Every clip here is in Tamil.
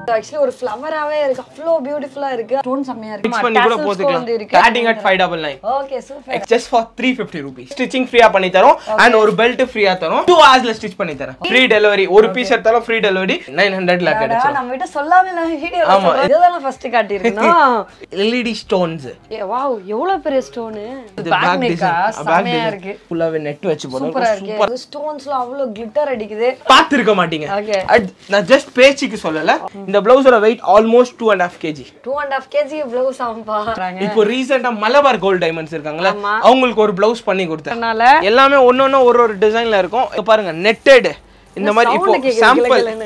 ஆக்சுவலி ஒரு ஃப்ளவராவே இருக்கு அவ்வளோ பியூட்டிஃபுல்லா இருக்கு ஸ்டோன் செம்மையா இருக்கு ஸ்டிச் பண்ணி கூட போட்டுக்கலாம் starting at five double nine okay super just for three fifty rupees stitching ஃப்ரீயா பண்ணி தரோம் அண்ட் ஒரு பெல்ட் ஃப்ரீயா தரோம் டூ ஹவர்ஸ்ல ஸ்டிச் பண்ணி தரேன் ஃப்ரீ டெலிவரி ஒரு பீஸ் எடுத்தாலும் ஃப்ரீ டெலிவரி நைன் ஹண்ட்ரட்ல கிடைச்சிடும் நம்ம கிட்ட சொல்லாம நான் வீடியோ ஆமா. இதுதான் ஃபர்ஸ்ட் காட்டியிருக்கணும் எல்இடி ஸ்டோன்ஸ் ஏ வாவ் எவ்வளவு பெரிய ஸ்டோனு இது பேக் பேக் நெக்கா டிசைன் பேக் செம்மையா இருக்கு டிசைன் ஃபுல்லாவே நெட் வச்சு சூப்பரா போடுறோம் இருக்கு ஸ்டோன்ஸ்லாம் அவ்வளவு கிளிட்டர் அடிக்குது பார்த்துருக்க மாட்டீங்க Okay. அட்- நான் ஜஸ்ட் பேச்சுக்கு சொல்லல இந்த பிளவுஸோட weight almost two and half KG two and half KG blouse ஆகும் பாக்குறாங்க இப்போ ரீசெண்டா மலபார் கோல்ட் டைமண்ட்ஸ் இருக்காங்களா ஆமா. அவங்களுக்கு ஒரு பிளவுஸ் பண்ணி கொடுத்தேன் அதனால எல்லாமே ஒன்னொன்னு ஒரு ஒரு டிசைன்ல இருக்கும் இங்க பாருங்க நெட்டட் இந்த மாதிரி இப்போ sound கேக்குது சாம்பிள் கிளகிளன்னு.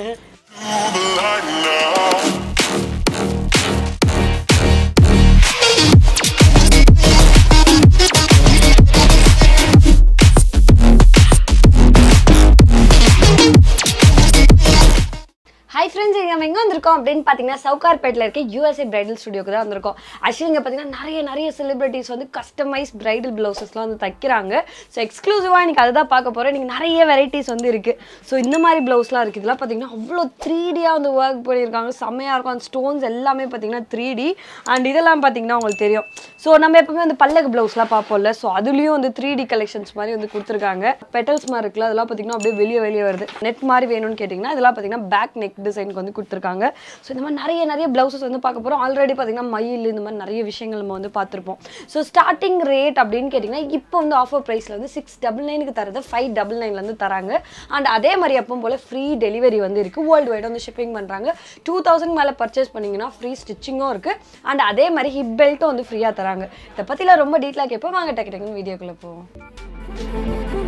ஹாய் ஃப்ரெண்ட்ஸ் நம்ம எங்கே வந்திருக்கோம் அப்படின்னு பார்த்தீங்கன்னா சவுகார்பேட்டில் இருக்க யூஎஸ்ஏ பிரைடல் ஸ்டுடியோக்கு தான் வந்திருக்கோம் ஆக்சுவலி இங்கே பார்த்தீங்கன்னா நிறைய நிறைய செலிபிரிட்டிஸ் வந்து கஸ்டமைஸ் பிரைடல் ப்ளவுசஸ்லாம் வந்து தைக்கிறாங்க ஸோ எக்ஸ்க்ளூசிவாக இன்னைக்கு அதை தான் பார்க்க போகிறோம் நீங்கள் நிறைய வெரைட்டிஸ் வந்து இருக்குது ஸோ இந்த மாதிரி ப்ளவுஸ்லாம் இருக்குது இதெல்லாம் பார்த்தீங்கன்னா அவ்வளோ த்ரீ டியாக வந்து ஒர்க் பண்ணியிருக்காங்க செம்மையாக இருக்கும் அந்த ஸ்டோன்ஸ் எல்லாமே பார்த்தீங்கன்னா த்ரீ டி அண்ட் இதெல்லாம் பார்த்தீங்கன்னா உங்களுக்கு தெரியும் ஸோ நம்ம எப்பவுமே வந்து பல்லக்கு ப்ளவுஸ்லாம் பார்ப்போம்ல ஸோ அதுலேயும் வந்து த்ரீ டி கலெக்ஷன்ஸ் மாதிரி வந்து கொடுத்துருக்காங்க பெட்டல்ஸ் மாதிரி இருக்குல்ல அதெல்லாம் பார்த்தீங்கன்னா அப்படியே வெளியே வெளியே வருது நெட் மாதிரி வேணும்னு கேட்டிங்கன்னா இதெல்லாம் பார்த்தீங்கன்னா பேக் நெக் டிசைனுக்கு வந்து கொடுத்துருக்காங்க ஸோ இந்த மாதிரி நிறைய நிறைய ப்ளவுசஸ் வந்து பார்க்க போகிறோம் ஆல்ரெடி பார்த்தீங்கன்னா மயில் இந்த மாதிரி நிறைய விஷயங்கள் நம்ம வந்து பார்த்துருப்போம் ஸோ ஸ்டார்டிங் ரேட் அப்படின்னு கேட்டிங்கன்னா இப்போ வந்து ஆஃபர் ப்ரைஸில் வந்து சிக்ஸ் டபுள் நைனுக்கு தரது ஃபைவ் டபுள் நைன்லேருந்து தராங்க அண்ட் அதே மாதிரி எப்பவும் போல் ஃப்ரீ டெலிவரி வந்து இருக்குது வேர்ல்டு வைட் வந்து ஷிப்பிங் பண்ணுறாங்க டூ தௌசண்ட் மேலே பர்ச்சேஸ் பண்ணிங்கன்னா ஃப்ரீ ஸ்டிச்சிங்கும் இருக்குது அண்ட் அதே மாதிரி ஹிப் பெல்ட்டும் வந்து ஃப்ரீயாக தராங்க இதை பற்றிலாம் ரொம்ப டீட்டெயிலாக கேட்போம் வாங்க டக்கு டக்குன்னு வீடியோக்குள்ளே போவோம்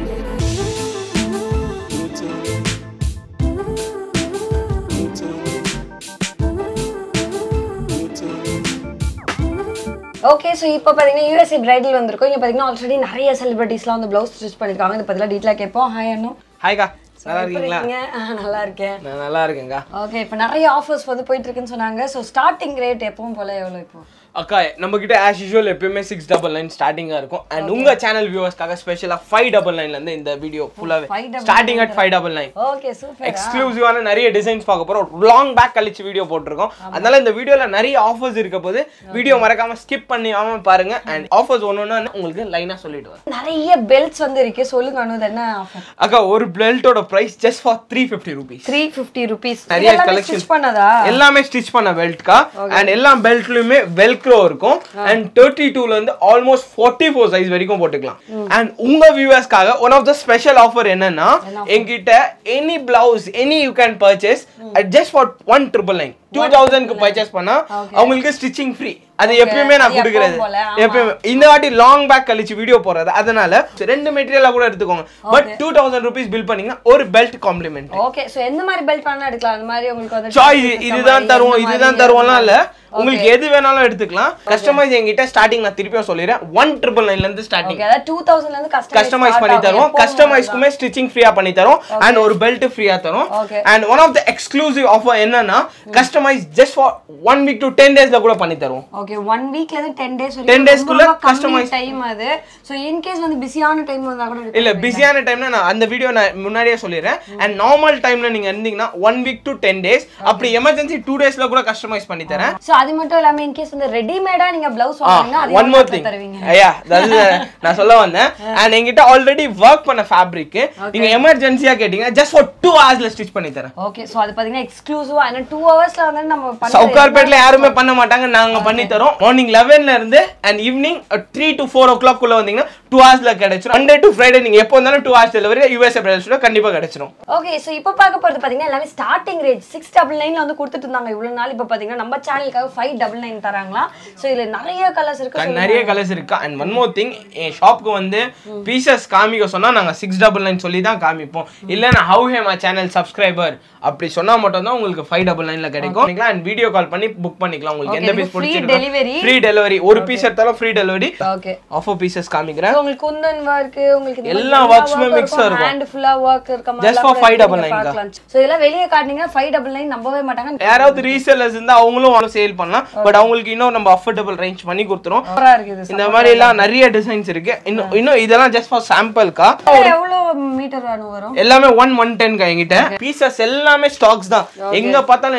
ஓகே ஸோ இப்போ பார்த்தீங்கன்னா யூஎஸ்ஏ பிரைடல் வந்திருக்கும் இங்கே பார்த்தீங்கன்னா ஆல்ரெடி நிறைய செலிபிரிட்டிஸ்லாம் வந்து ப்ளவுஸ் ஸ்டிச் பண்ணியிருக்காங்க இதை பற்றிலாம் டீட்டெயிலாக கேட்போம் ஹாய் அண்ணு ஹாய்க்கா நல்லா இருக்கீங்களா இருக்கீங்க? ஆ, நல்லா இருக்கேன் நான் நல்லா இருக்கேங்க ஓகே இப்போ நிறைய ஆஃபர்ஸ் வந்து போயிட்டு இருக்குன்னு சொன்னாங்க ஸோ ஸ்டார்டிங் ரேட் எப்பவும் போல எவ்வளோ இப்போ அக்கா நம்ம கிட்ட ஆஸ் யூஷுவல் எப்பயுமே சிக்ஸ் டபுள் நைன் ஸ்டார்டிங்கா இருக்கும் அண்ட் உங்க சேனல் வியூவர்ஸ்க்காக ஸ்பெஷலா ஃபைவ் டபுள் நைன்ல இருந்து இந்த வீடியோ ஃபுல்லாவே 599 starting at five double nine okay super எக்ஸ்க்ளூசிவான நிறைய டிசைன்ஸ் பார்க்க போறோம் லாங் பேக் கழிச்சு வீடியோ போட்டிருக்கோம் அதனால இந்த வீடியோல நிறைய ஆஃபர்ஸ் இருக்க போது வீடியோ மறக்காம ஸ்கிப் பண்ணியாம பாருங்க அண்ட் ஆஃபர்ஸ் ஒன்னொன்னு உங்களுக்கு லைனா சொல்லிட்டு வரேன் நிறைய பெல்ட்ஸ் வந்து இருக்கு சொல்லுங்க அனு இது என்ன ஆஃபர் அக்கா ஒரு பெல்ட்டோட price just for three fifty rupees three fifty rupees நிறைய ஸ்டிச் collections. பண்ணதா எல்லாமே ஸ்டிச் பண்ண பெல்ட்கா அண்ட் எல்லா பெல்ட்லயுமே வெல்க்ரோ இருக்கும் அண்ட் தேர்ட்டி டூல இருந்து ஆல்மோஸ்ட் ஃபார்ட்டி ஃபோர் சைஸ் வரைக்கும் போட்டுக்கலாம் அண்ட் உங்க வியூவர்ஸ்க்காக one of the special offer என்னன்னா என்கிட்ட any blouse any you can purchase just for one triple nine two தௌசண்ட்க்கு பர்ச்சேஸ் பண்ணா அவங்களுக்கு ஸ்டிச்சிங் ஃப்ரீ அது எப்பயுமே நான் அது கொடுக்கறது எப்பவும் போல, ஆமா. எப்பயுமே இந்த வாட்டி லாங் பேக் கழிச்சு வீடியோ போடுறது அதனால ரெண்டு மெட்டீரியலா கூட எடுத்துக்கோங்க but two thousand rupees bill பண்ணீங்கன்னா ஒரு பெல்ட் காம்ப்ளிமெண்ட் ஓகே சோ எந்த மாதிரி பெல்ட் வேணா எடுக்கலாம் அந்த மாதிரி உங்களுக்கு வந்து சாய்ஸ் இருக்க இதுதான் மாதிரி, தருவோம் இந்த இதுதான் மாதிரி தருவோம்லாம் இல்ல Okay. உங்களுக்கு எது வேணாலும் எடுத்துக்கலாம் கஸ்டமைஸ் என்கிட்ட ஸ்டார்டிங் நான் திருப்பியும் சொல்லிடுறேன் ஒன் ட்ரிபிள் நைன்ல இருந்து ஸ்டார்டிங் ஓகே அதாவது 2000 ல இருந்து கஸ்டமைஸ் கஸ்டமைஸ் பண்ணி தருவோம் கஸ்டமைஸ்க்குமே ஸ்டிச்சிங் ஃப்ரீயா பண்ணி தரோம் அண்ட் ஒரு பெல்ட் ஃப்ரீயா தரோம் Okay. And one of the exclusive offer என்னன்னா customize just for one week to ten டேஸ்ல கூட பண்ணி தருவோம் ஓே ஒன் வீக்ல இருந்து 10 டேஸ் 10 days குள்ள customize- டைம் அது சோ இன் கேஸ் வந்து பிஸியான டைம் வந்தா கூட எடுக்கலாம். இல்ல பிஸியான டைம்ல நான் அந்த வீடியோ நான் முன்னாடியே சொல்லிடுறேன் அண்ட் நார்மல் டைம்ல நீங்க இருந்தீங்கன்னா one week to ten days அப்படி எமர்ஜென்சி டூ டேஸ்ல கூட கஸ்டமைஸ் பண்ணி தரேன் சோ அது மட்டும் இல்லாம இன் கேஸ் வந்து ரெடிமேடா நீங்க பிளவுஸ் வாங்குனீங்கன்னா அது ஒன் மோர் எவ்வளவு திங் தருவீங்க ஐயா அதாவது நான் சொல்ல வந்தேன் அண்ட் என்கிட்ட ஆல்ரெடி ஒர்க் பண்ண ஃபேப்ரிக் நீங்க எமர்ஜென்சியா கேட்டீங்க ஜஸ்ட் ஃபார் டூ ஹவர்ஸ்ல ஸ்டிச் பண்ணி தரேன் ஓகே சோ அது பாத்தீங்கன்னா எக்ஸ்க்ளூசிவா ஏன்னா 2 ஹவர்ஸ்ல வந்து நம்ம பண்றது சவுகார்பேட்ல யாருமே பண்ண மாட்டாங்க நாங்க பண்ணி தரோம் மார்னிங் லெவன்ல இருந்து and evening three to four o'clock குள்ள வந்தீங்கன்னா டூ ஹவர்ஸ்ல கிடைச்சிரும் மண்டே டு ஃப்ரைடே நீங்க எப்போ வந்தாலும் two hours delivery USA brothers கண்டிப்பா கிடைச்சிரும் ஓகே ஸோ இப்போ பார்க்க போகிறது பார்த்தீங்கன்னா எல்லாமே ஸ்டார்டிங் ரேட் சிக்ஸ் டபுள் நைனில் வந்து கொடுத்துட்டு இருந்தாங்க இவ்வளோ நாள் இப்போ பார்த்தீங்கன்னா நம்ம சேனலுக்காக ஃபைவ் டபுள் நைன் தராங்களா ஸோ இதில் நிறைய கலர்ஸ் இருக்கு கண் நிறைய கலர்ஸ் இருக்கு அண்ட் ஒன் மோர் திங் என் ஷாப்க்கு வந்து பீசஸ் காமிக்க சொன்னா நாங்க சிக்ஸ் டபுள் நைன் சொல்லி தான் காமிப்போம் இல்ல நான் how hey my channel subscriber அப்படி சொன்னா மட்டும் தான் உங்களுக்கு ஃபைவ் டபுள் நைன்ல கிடைக்கும் அண்ட் வீடியோ கால் பண்ணி புக் பண்ணிக்கலாம் உங்களுக்கு Okay, எந்த இதுக்கு பீஸ் free பிடிச்சிருக்கோ delivery. ஃப்ரீ டெலிவரி ஒரு பீஸ் எடுத்தாலும் free delivery okay offer pieces காமிக்கிறேன் உங்களுக்கு குந்தன் ஒர்க் உங்களுக்கு இந்த எல்லா மாதிரி works-உமே mix ஆ இருக்கும். ஹேண்ட் ஃபுல்லா ஒர்க் இருக்க மாதிரி Just for 599 -க்கா. ஸோ இதெல்லாம் வெளியே காட்டினீங்கன்னா ஃபைவ் டபுள் நைன் நம்பவே மாட்டாங்க யாராவது ரீசேலர்ஸ் இருந்தா அவங்களும் சேல் பண்ணலாம் பட் அவங்களுக்கு இன்னும் நம்ம அஃபோர்டபுள் ரேஞ்ச் பண்ணி கொடுத்துரும் சூப்பரா இருக்குது இந்த மாதிரி எல்லாம் நிறைய டிசைன்ஸ் இருக்கு இன்னும் இன்னும் இதெல்லாம் ஜஸ்ட் ஃபார் சாம்பிள்க்கா எவ்வளோ மீட்டர் வேணும் வரும் எல்லாமே ஒன் ஒன் டென்க்கா என்கிட்ட பீசஸ் எல்லாமே ஸ்டாக்ஸ் தான் எங்க பார்த்தாலும் என் கடையில புது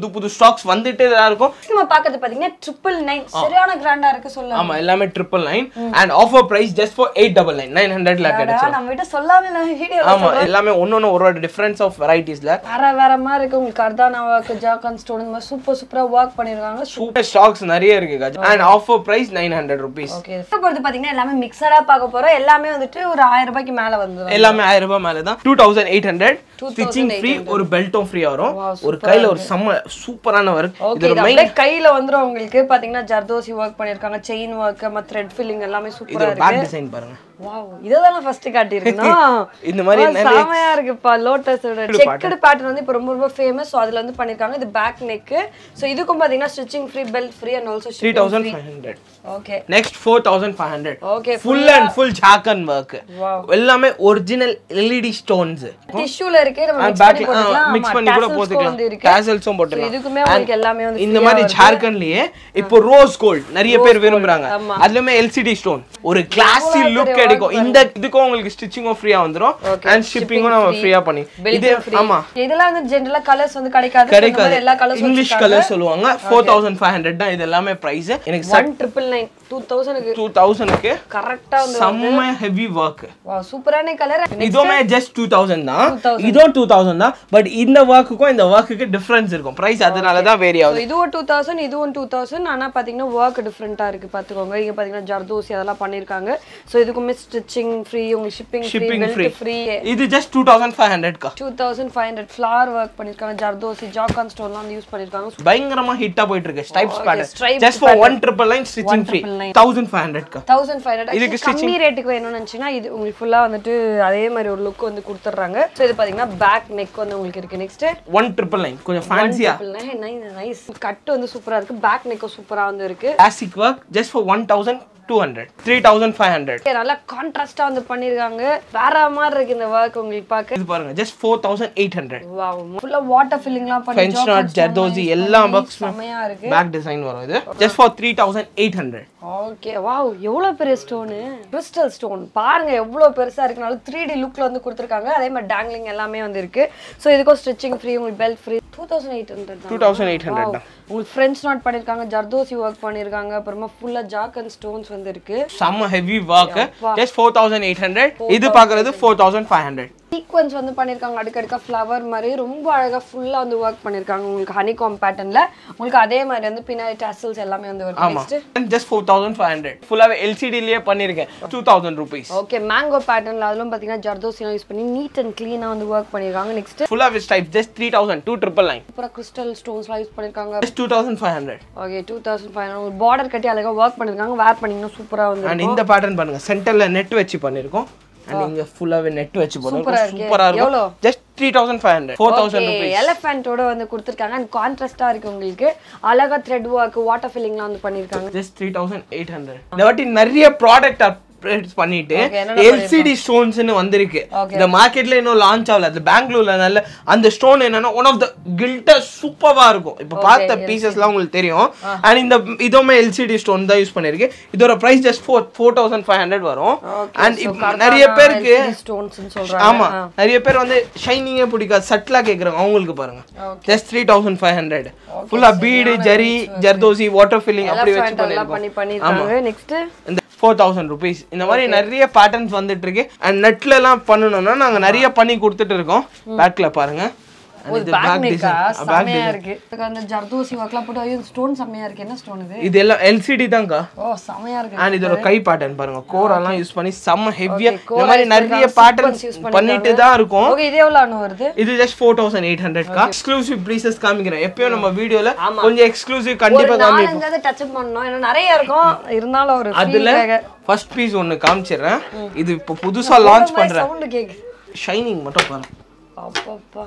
புது புது ஸ்டாக்ஸ் வந்துட்டே தான் இருக்கும் நம்ம பாக்குறது பாத்தீங்கன்னா ட்ரிபிள் நைன் சரியான கிராண்டா இருக்கு சொல்ல ஆமா எல்லாமே triple nine and offer price just for eight double nine nine ஹண்ட்ரட்ல கிடைச்சிடும் நம்ம கிட்ட சொல்லாம நம்ம வீடியோ ஆமா எல்லாமே ஒன்னொன்னு ஒரு டிஃபரன்ஸ் ஆஃப் வெரைட்டிஸ்ல வேற வேற மாதிரி இருக்கு உங்களுக்கு கர்தானா ஒர்க் ஜாக்கான் ஸ்டோன் இந்த மாதிரி சூப்பர் சூப்பரா ஒர்க் பண்ணிருக்காங்க சூப்பர் ஸ்டாக்ஸ் நிறைய இருக்கு and offer price nine hundred rupees okay பொறுத்து பாத்தீங்கன்னா எல்லாமே மிக்சடா பார்க்க போறோம் எல்லாமே வந்துட்டு ஒரு ஆயிரம் ரூபாய்க்கு மேல வந்துடும் எல்லாமே ஆயிரம் ரூபாய் மேல தான் two thousand eight hundred stitching free ஒரு பெல்ட்டும் ஃப்ரீயா வரும் ஒரு கையில ஒரு செம்ம சூப்பரான ஒர்க் ஓகே இது ஒரு இது மெயின் அப்படியே கையில வந்துரும் உங்களுக்கு பாத்தீங்கன்னா ஜர்தோசி ஒர்க் பண்ணிருக்காங்க செயின் ஒர்க் மத்த த்ரெட் ஃபில்லிங் எல்லாமே இது சூப்பரா ஒரு பேக் டிசைன் பாருங்க வாவ் இததான் ஃபர்ஸ்ட் காட்டியிருக்கணும் இந்த மாதிரி ஆ, நிறைய செமையா இருக்குப்பா லோட்டஸோட செக்கடு பேட்டர்ன் வந்து இப்போ ரொம்ப ரொம்ப ஃபேமஸ் ஸோ அதுல வந்து பண்ணிருக்காங்க இது பேக் நெக் ஸோ இதுக்கும் பாத்தீங்கன்னா stitching free belt free and also three thousand five hundred okay next four thousand five hundred okay full and full ஜாக்கன் ஒர்க் Wow. எல்லாமே ஒரிஜினல் எல்இடி ஸ்டோன்ஸ் டிஷ்யூல இருக்கு நம்ம மிக்ஸ் பேக் பண்ணி போட்டுக்கலாம் மிக்ஸ் பண்ணி கூட போட்டுக்கலாம் வந்து இருக்கு கேசல்ஸும் So, போட்டுக்கலாம் இதுக்குமே உங்களுக்கு எல்லாமே வந்து இந்த மாதிரி ஜார்க்கண்ட்லலயே இப்போ ரோஸ் கோல்ட் நிறைய பேர் விரும்புறாங்க ஆமா. அதுலயுமே எல்சிடி ஸ்டோன் ஒரு கிளாஸி லுக் கிடைக்கும் இந்த இதுக்கும் உங்களுக்கு ஸ்டிச்சிங்கும் ஃப்ரீயா வந்துரும் அண்ட் ஷிப்பிங்கும் நம்ம ஃப்ரீயா பண்ணி இது ஆமா இதெல்லாம் வந்து ஜெனரலா கலர்ஸ் வந்து கிடைக்காது So, இந்த கிடைக்காது மாதிரி எல்லா கலர்ஸும் இங்கிலீஷ் கலர் சொல்லுவாங்க ஃபோர் தௌசண்ட் ஃபைவ் ஹண்ட்ரட் தான் இது எல்லாமே பிரைஸ் எனக்கு ஒன் ட்ரிபிள் நைன் டூ தௌசண்ட்க்கு டூ தௌசண்ட்க்கு கரெக்டா வந்து செம்ம ஹெவி ஒர்க் வா சூப்பரான கலர் இதுவுமே ஜஸ்ட் டூ தௌசண்ட் தான் இதுவும் டூ தௌசண்ட் தான் பட் இந்த ஒர்க்குக்கும் இந்த ஒர்க்குக்கு டிஃபரன்ஸ் இருக்கும் பிரைஸ் அதனால தான் வேரி ஆகுது இதுவும் டூ தௌசண்ட் இதுவும் டூ தௌசண்ட் ஆனா பாத்தீங்கன்னா ஒர்க் டிஃப்ரெண்டா இருக்கு பாத்துக்கோங்க இங்க பாத்தீங்கன்னா ஜர்தோசி அதெல்லாம் பண்ணிருக்காங்க சோ இதுக்குமே ஸ்டிச்சிங் ஃப்ரீ உங்களுக்கு shipping free shipping free belt free இது ஜஸ்ட் டூ தௌசண்ட் ஃபைவ் ஹண்ட்ரட்க்கா two thousand five hundred flare work பண்ணிருக்காங்க ஜர்தோசி ஜாக்கான் ஸ்டோன்லாம் வந்து யூஸ் பண்ணிருக்காங்க பயங்கரமா ஹிட்டா போயிட்டு இருக்கு stripes Okay, pattern stripes just for one triple nine stitching free 199. Thousand five ஹண்ட்ரட்க்கா தௌசண்ட் ஃபைவ் ஹண்ட்ரட் கம்மி ரேட்டுக்கு வேணும்னு நினச்சிங்கன்னா இது உங்களுக்கு ஃபுல்லாக வந்துட்டு அதே மாதிரி ஒரு லுக் வந்து கொடுத்துட்றாங்க ஸோ இது பார்த்தீங்கன்னா பேக் நெக் வந்து உங்களுக்கு இருக்கு நெக்ஸ்ட் ஒன் ட்ரிபிள் நைன் கொஞ்சம் ஃபேன்சியா நைஸ் கட் வந்து சூப்பரா இருக்கு பேக் நெக்கும் சூப்பரா வந்து இருக்கு classic work just for one thousand two hundred three thousand five hundred Okay, நல்லா கான்ட்ராஸ்டா வந்து பண்ணிருக்காங்க வேற மாதிரி இருக்கு இந்த ஒர்க் உங்களுக்கு பார்க்க இது பாருங்க just four thousand eight hundred wow ஃபுல்லா வாட்டர் ஃபில்லிங்லாம் பண்ணி French knot, ஜர்தோசி எல்லா ஒர்க்ஸ் செமையா இருக்கு பேக் டிசைன் வரும் இது just for three thousand eight hundred okay wow எவ்வளவு பெரிய ஸ்டோனு கிறிஸ்டல் ஸ்டோன் பாருங்க எவ்வளவு பெருசா இருக்குனாலும் த்ரீ டி லுக்ல வந்து கொடுத்துருக்காங்க அதே மாதிரி டேங்லிங் எல்லாமே வந்து இருக்கு ஸோ இதுக்கும் ஸ்டிச்சிங் ஃப்ரீ உங்களுக்கு belt free two thousand eight hundred two thousand eight hundred தான் உங்களுக்கு ஃப்ரெண்ட்ஸ் நாட் பண்ணிருக்காங்க ஜர்தோசி ஒர்க் பண்ணிருக்காங்க அப்புறமா ஃபுல்லா ஜாக் அண்ட் ஸ்டோன்ஸ் வந்து இருக்கு செம்ம heavy work just four thousand eight hundred இது பார்க்கறது four thousand five hundred sequins வந்து பண்ணிருக்காங்க அடுக்கடுக்கா ஃப்ளவர் மாதிரி ரொம்ப அழகா ஃபுல்லா வந்து ஒர்க் பண்ணிருக்காங்க உங்களுக்கு ஹனிகாம் பேட்டர்ன்ல உங்களுக்கு அதே மாதிரி வந்து பின்னாடி டசல்ஸ் எல்லாமே வந்து வருது ஆமா next just four thousand five hundred ஃபுல்லாகவே எல்சிடிலேயே பண்ணியிருக்கேன் two thousand rupees okay mango பேட்டர்ன்ல அதிலும் பாத்தீங்கன்னா ஜர்தோசிலாம் யூஸ் பண்ணி நீட் அண்ட் க்ளீனா வந்து ஒர்க் பண்ணிருக்காங்க நெக்ஸ்ட் ஃபுல்லாகவே type just three thousand two triple nine அப்புறம் கிறிஸ்டல் ஸ்டோன்ஸ்லாம் யூஸ் பண்ணிருக்காங்க just two thousand five hundred okay two thousand five hundred border கட்டி அழகா ஒர்க் பண்ணிருக்காங்க வேர் பண்ணீங்கன்னா சூப்பரா வந்து அண்ட் இந்த பேட்டர்ன் பாருங்க சென்டர்ல நெட் வச்சு பண்ணிருக்கோம் அண்ட் இங்க ஃபுல்லாவே நெட் வச்சு Super-ஆ பண்ணிருக்கோம் இருக்கே. சூப்பரா எவ்வளோ? இருக்கும் just three thousand five hundred four thousand rupees எலிஃபென்ட்டோட வந்து கொடுத்துருக்காங்க அண்ட் கான்ட்ராஸ்டா இருக்கு உங்களுக்கு அழகா த்ரெட் ஒர்க் வாட்டர் ஃபில்லிங்லாம் வந்து பண்ணிருக்காங்க just three thousand eight hundred இந்த வாட்டி நிறைய ப்ராடக்ட் அப்டேட்ஸ் பண்ணிட்டு Okay, என்னென்ன எல்சிடி ஸ்டோன்ஸ்னு வந்திருக்கு Okay. இந்த மார்க்கெட்ல இன்னும் லான்ச் ஆகல அது பெங்களூர்ல நல்ல அந்த ஸ்டோன் என்னன்னா ஒன் ஆஃப் த கில்டர் சூப்பரா இருக்கும் இப்போ பார்த்த பீசஸ்லாம் உங்களுக்கு தெரியும் அண்ட் இந்த இதுவுமே எல்சிடி ஸ்டோன் தான் யூஸ் பண்ணிருக்கு இதோட price just four four thousand five hundred வரும் அண்ட் இப்போ நிறைய பேருக்கு ஸ்டோன்ஸ் சொல்றாங்க ஆமா நிறைய பேர் வந்து ஷைனிங்கே பிடிக்காது சட்டிலா கேக்குறாங்க அவங்களுக்கு பாருங்க just three thousand five hundred ஃபுல்லா bead zari zardozi water filling அப்படி வச்சு எலிஃபென்ட் எல்லாம் பண்ணி பண்ணிருக்கோம் பண்ணிருக்காங்க நெக்ஸ்ட் இந்த ஃபோர் தௌசண்ட் ருபீஸ் இந்த மாதிரி நிறைய பேட்டர்ன்ஸ் வந்துட்டு இருக்கு அண்ட் நெட்ல எல்லாம் பண்ணணும்னா நாங்க நிறைய பண்ணி கொடுத்துட்டு இருக்கோம் பேக்ல பாருங்க And ஒரு இது பேக் back நெக்கா design. back செமையா design. இருக்கு இதுக்கு வந்து ஜர்தோசி ஒர்க்லாம் போட்டு ஐயோ ஸ்டோன் செமையா இருக்கு என்ன ஸ்டோன் இது இது எல்லாம் எல்சிடி தான்க்கா ஓ செமையா இருக்கு அண்ட் இதோட கை பேட்டர்ன் பாருங்க கோரெல்லாம் யூஸ் பண்ணி செம்ம ஹெவியா Okay, இந்த மாதிரி core நிறைய use பேட்டர்ன்ஸ் பண்ணிருக்காங்க. பண்ணிட்டு தான் இருக்கும் ஓகே இது எவ்வளவு அணு வருது இது ஜஸ்ட் ஃபோர் தௌசண்ட் எயிட் ஹண்ட்ரட்க்கா எக்ஸ்க்ளூசிவ் ப்ளீசஸ் காமிக்கிறேன் எப்பயும் நம்ம வீடியோல ஆமா. கொஞ்சம் எக்ஸ்க்ளூசிவ் ஒரு கண்டிப்பா காமிப்போம் நாலஞ்சாவது டச் அப் பண்ணணும் ஏன்னா நிறைய இருக்கும் இருந்தாலும் ஒரு அதுல ஃபர்ஸ்ட் பீஸ் ஒன்னு காமிச்சிடுறேன் இது இப்போ புதுசா லான்ச் பண்றேன் சவுண்ட் கேக்கு ஷைனிங் மட்டும் பாருங்க அப்பப்பா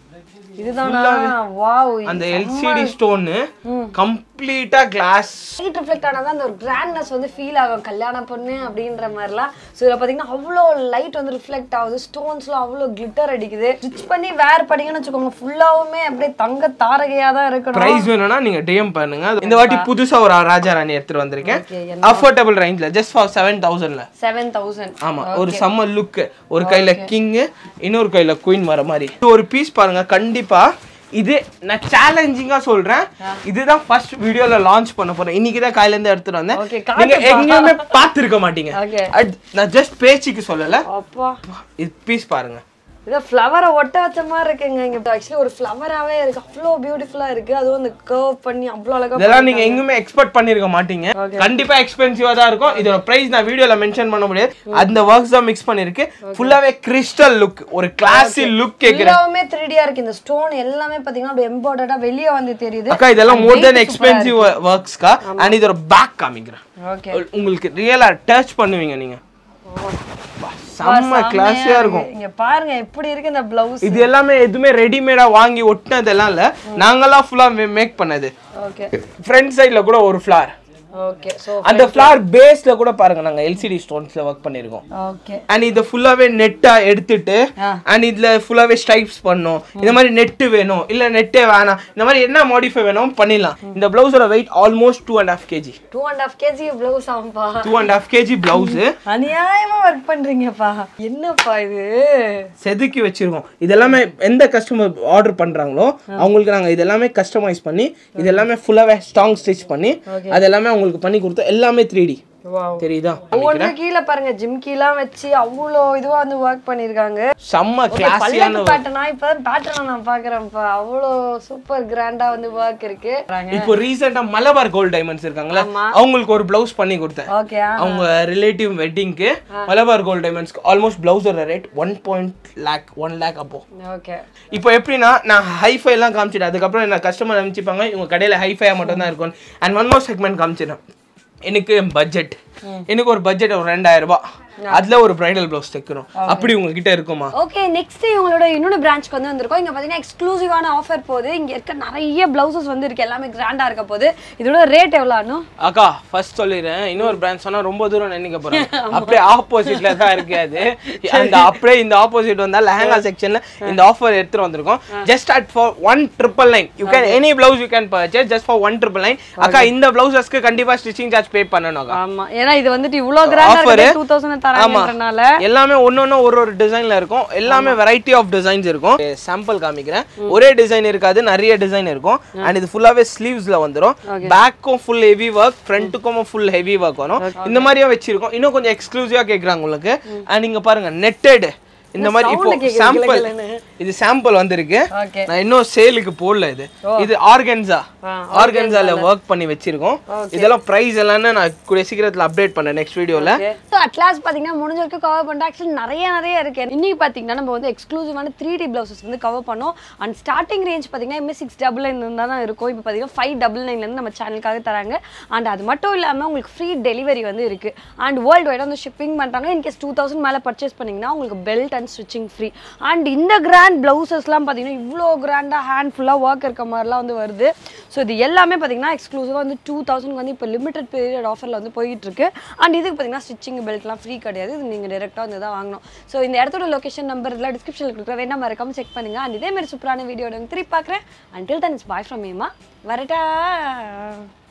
இதுதானா வாவ் அந்த எல்சிடி ஸ்டோன் கம்ப்ளீட்டா கிளாஸ் லைட் ரிஃப்ளெக்ட் ஆனதான் அந்த ஒரு கிராண்ட்னஸ் வந்து ஃபீல் ஆகும் கல்யாண பொண்ணு அப்படின்ற மாதிரிலாம் ஸோ இதில் பார்த்தீங்கன்னா அவ்வளோ லைட் வந்து ரிஃப்ளெக்ட் ஆகுது ஸ்டோன்ஸ்லாம் அவ்வளோ கிளிட்டர் அடிக்குது ஸ்டிச் பண்ணி வேர் பண்ணீங்கன்னு வச்சுக்கோங்க ஃபுல்லாவுமே அப்படியே தங்க தாரகையாக தான் இருக்கணும் பிரைஸ் வேணும்னா நீங்க டிஎம் பண்ணுங்க இந்த வாட்டி புதுசா ஒரு ராஜா ராணி எடுத்துட்டு வந்திருக்கேன் Okay, அஃபோர்டபுள் ரேஞ்ச்ல ஜஸ்ட் ஃபார் செவன் தௌசண்ட்ல செவன் தௌசண்ட் ஆமா ஒரு செம்ம லுக் ஒரு கையில கிங் இன்னொரு கையில குயின் வர மாதிரி இது ஒரு பீஸ் பாருங்க கண்டிப்பா இது நான் சேலஞ்சிங்கா சொல்றேன் இதுதான் ஃபர்ஸ்ட் வீடியோல லான்ச் பண்ண போறேன் இன்னைக்கு தான் காலையில இருந்து எடுத்துட்டு வந்தேன் Okay, நீங்க காட்டுப்பா. எங்கேயுமே பார்த்திருக்க மாட்டீங்க Okay. அட்- நான் ஜஸ்ட் பேச்சுக்கு சொல்லல அப்பா இது பீஸ் பாருங்க இது ஃப்ளவரை ஒட்ட வச்ச மாதிரி இருக்குங்க இங்க ஆக்சுவலி ஒரு ஃப்ளவராவே இருக்கு அவ்வளோ பியூட்டிஃபுல்லா இருக்கு அதுவும் இந்த கர்வ் பண்ணி அவ்வளோ அழகா இதெல்லாம் நீங்க எங்குமே எக்ஸ்பெக்ட் பண்ணிருக்க மாட்டீங்க கண்டிப்பா எக்ஸ்பென்சிவா தான் இருக்கும் இதோட பிரைஸ் நான் வீடியோல மென்ஷன் பண்ண முடியாது அந்த ஒர்க்ஸ் தான் மிக்ஸ் பண்ணிருக்கு ஃபுல்லாவே கிறிஸ்டல் லுக் ஒரு கிளாசி லுக் கேக்குறேன் எல்லாமே த்ரீ டியா இருக்கு இந்த ஸ்டோன் எல்லாமே பாத்தீங்கன்னா அப்படியே எம்பார்டடா வெளியே வந்து தெரியுது அக்கா இதெல்லாம் மோர் தென் எக்ஸ்பென்சிவ் ஒர்க்ஸ்க்கா அண்ட் இதோட பேக் காமிக்கிறேன் ஓகே உங்களுக்கு ரியலா டச் பண்ணுவீங்க நீங்க வா, செம்ம கிளாஸியா இருக்கும் இங்க பாருங்க எப்படி இருக்கு இந்த பிளவுஸ் இது எல்லாமே எதுவுமே ரெடிமேடா வாங்கி ஒட்டினதெல்லாம் இல்ல நாங்கெல்லாம் ஃபுல்லா மேக் பண்ணது ஓகே ஃப்ரண்ட் சைடுல கூட ஒரு ஃபிளார் ஓகே சோ அந்த ஃபிளார் பேஸ்ல கூட பாருங்க நாங்க எல்சிடி ஸ்டோன்ஸ்ல ஒர்க் பண்ணிருக்கோம் ஓகே அண்ட் இதை ஃபுல்லாவே நெட்டா எடுத்துட்டு ஆ. அண்ட் இதுல ஃபுல்லாவே ஸ்ட்ரைப்ஸ் பண்ணும் இந்த மாதிரி நெட்டு வேணும் இல்ல நெட்டே வேணாம் இந்த மாதிரி என்ன மாடிஃபை வேணும் பண்ணிடலாம் இந்த பிளவுஸோட weight almost two and half KG two and half KG blouse ஆகும்பா two and half KG blouse அநியாயமா ஒர்க் பண்றீங்கப்பா என்னப்பா இது செதுக்கி வச்சிருக்கோம் இதெல்லாமே எந்த கஸ்டமர் ஆர்டர் பண்றாங்களோ அவங்களுக்கு நாங்க இதெல்லாமே கஸ்டமைஸ் பண்ணி இது எல்லாமே ஃபுல்லாவே ஸ்ட்ராங் ஸ்டிச் பண்ணி அது எல்லாமே அவங்களுக்கு பண்ணி கொடுத்தோம் எல்லாமே த்ரீ டி வாவ் தெரியுதா ஒவ்வொன்று கீழே பாருங்க ஜிம்கிலாம் வச்சு அவ்வளோ இதுவா வந்து ஒர்க் பண்ணிருக்காங்க செம்ம கிளாஸியான பல்லக்கு பேட்டர்னா இப்பதான் பேட்டர்னா நான் பாக்குறேன்ப்பா அவ்வளோ சூப்பர் கிராண்டா வந்து ஒர்க் இருக்கு இப்போ ரீசெண்டா மலபார் கோல்ட் டைமண்ட்ஸ் இருக்காங்களா ஆமா. அவங்களுக்கு ஒரு பிளவுஸ் பண்ணி கொடுத்தேன் ஓகே அவங்க ரிலேட்டிவ் வெட்டிங்க்கு மலபார் கோல்ட் டைமண்ட்ஸ்க்கு ஆல்மோஸ்ட் பிளவுஸோட rate one point lakh one lakh அப்போ ஓகே இப்போ எப்படின்னா நான் ஹைஃபை எல்லாம் காமிச்சிட்டேன் அதுக்கப்புறம் என்ன கஸ்டமர் அனுப்பிச்சிப்பாங்க இவங்க கடையில் ஹைஃபையாக மட்டும் தான் இருக்கும் அண்ட் ஒன் மோர் செக்மெண்ட் காமிச்சிட்டேன் எனக்கு பட்ஜெட் எனக்கு ஒரு பட்ஜெட் ஒரு ரெண்டாயிரம் ரூபாய் அதுல ஒரு பிரைடல் பிளவுஸ் தைக்கணும் அப்படி உங்ககிட்ட இருக்குமா ஓகே நெக்ஸ்ட் இவங்களோட இன்னொரு பிரான்ச்க்கு வந்து வந்திருக்கோம் இங்க பாத்தீங்கன்னா எக்ஸ்க்ளூசிவான ஆஃபர் போகுது இங்க இருக்க நிறைய பிளவுசஸ் வந்து இருக்கு எல்லாமே கிராண்டா இருக்க போகுது இதோட ரேட் எவ்வளோனு அக்கா ஃபர்ஸ்ட் சொல்லிடுறேன் இன்னொரு பிராண்ட் சொன்னா ரொம்ப தூரம் நினைக்க போறேன் அப்படியே ஆப்போசிட்ல தான் இருக்கு அது அந்த அப்படியே இந்த ஆப்போசிட் வந்தா லெஹங்கா செக்ஷன்ல இந்த ஆஃபர் எடுத்துட்டு வந்திருக்கோம் just at for one triple nine you can any blouse you can purchase just for one triple nine அக்கா இந்த பிளவுசஸ்க்கு கண்டிப்பா ஸ்டிச்சிங் சார்ஜ் பே பண்ணணும் அக்கா ஆமா ஏன்னா இது வந்துட்டு இவ்ளோ கிராண்டா Offer. இருக்கு டூ தௌசண்ட் தராங்கன்றனால எல்லாமே ஒன்னொன்னு ஒரு ஒரு டிசைன்ல இருக்கும் எல்லாமே வெரைட்டி ஆஃப் டிசைன்ஸ் இருக்கும் சாம்பிள் காமிக்கிறேன் ஒரே டிசைன் இருக்காது நிறைய டிசைன் இருக்கும் அண்ட் இது ஃபுல்லாவே ஸ்லீவ்ஸ்ல வந்துரும் பேக்கும் ஃபுல் ஹெவி ஒர்க் ஃப்ரண்ட்டுக்கும் ஃபுல் ஹெவி ஒர்க் வரும் இந்த மாதிரியும் வச்சிருக்கோம் இன்னும் கொஞ்சம் எக்ஸ்க்ளூசிவா கேக்குறாங்க உங்களுக்கு அண்ட் இங்க பாருங்க நெட்டட் இந்த மாதிரி இப்போ sound கேக்குது சாம்பிள் கிளகிளன்னு. இது சாம்பிள் வந்திருக்கு ஓகே நான் இன்னும் சேலுக்கு போடல இது இது ஆர்கன்ஸா ஆர்கன்ஸால ஒர்க் பண்ணி வச்சிருக்கோம் இதெல்லாம் பிரைஸ் எல்லாம் நான் கூடிய சீக்கிரத்துல அப்டேட் பண்ணேன் நெக்ஸ்ட் வீடியோல ஸோ அட்லாஸ் பார்த்தீங்கன்னா முடிஞ்ச வரைக்கும் கவர் பண்ணிட்டு ஆக்சுவலி நிறைய நிறைய இருக்கு இன்னைக்கு பார்த்தீங்கன்னா நம்ம வந்து எக்ஸ்க்ளூசிவான த்ரீ டி பிளவுசஸ் வந்து கவர் பண்ணோம் அண்ட் ஸ்டார்டிங் ரேஞ்ச் பார்த்தீங்கன்னா இனிமேல் சிக்ஸ் டபுள் நைன் இருந்தால் தான் இருக்கும் இப்போ பார்த்தீங்கன்னா ஃபைவ் டபுள் நைன்லேருந்து நம்ம சேனலுக்காக தராங்க அண்ட் அது மட்டும் இல்லாமல் உங்களுக்கு ஃப்ரீ டெலிவரி வந்து இருக்கு அண்ட் வேர்ல்டு வைடாக வந்து ஷிப்பிங் பண்ணுறாங்க இன்கேஸ் டூ தௌசண்ட் மேலே பர்ச்சேஸ் பண்ணிங்கன்னா உங்களுக்கு belt and stitching free and இந்த கிராண்ட் பிளவுசஸ்லாம் பார்த்தீங்கன்னா இவ்வளோ கிராண்டாக ஹேண்ட் ஃபுல்லாக ஒர்க் இருக்க மாதிரிலாம் வந்து வருது ஸோ இது எல்லாமே பார்த்தீங்கன்னா எக்ஸ்க்ளூசிவாக வந்து டூ தௌசண்ட் வந்து இப்போ லிமிடெட் பீரியட் ஆஃபரில் வந்து போயிட்டு இருக்கு அண்ட் இதுக்கு பார்த்தீங்கன்னா ஸ்டிச்சிங் பெல்ட்லாம் ஃப்ரீ கிடையாது இது நீங்கள் டேரெக்டாக வந்து தான் வாங்கணும் ஸோ இந்த இடத்தோட லொகேஷன் நம்பர் எல்லாம் டிஸ்கிரிப்ஷனில் கொடுக்குற வேணா மறக்காம செக் பண்ணுங்க அண்ட் இதே மாதிரி சூப்பரான வீடியோ திருப்பி பார்க்குறேன் until then it's bye from மேமா வரட்டா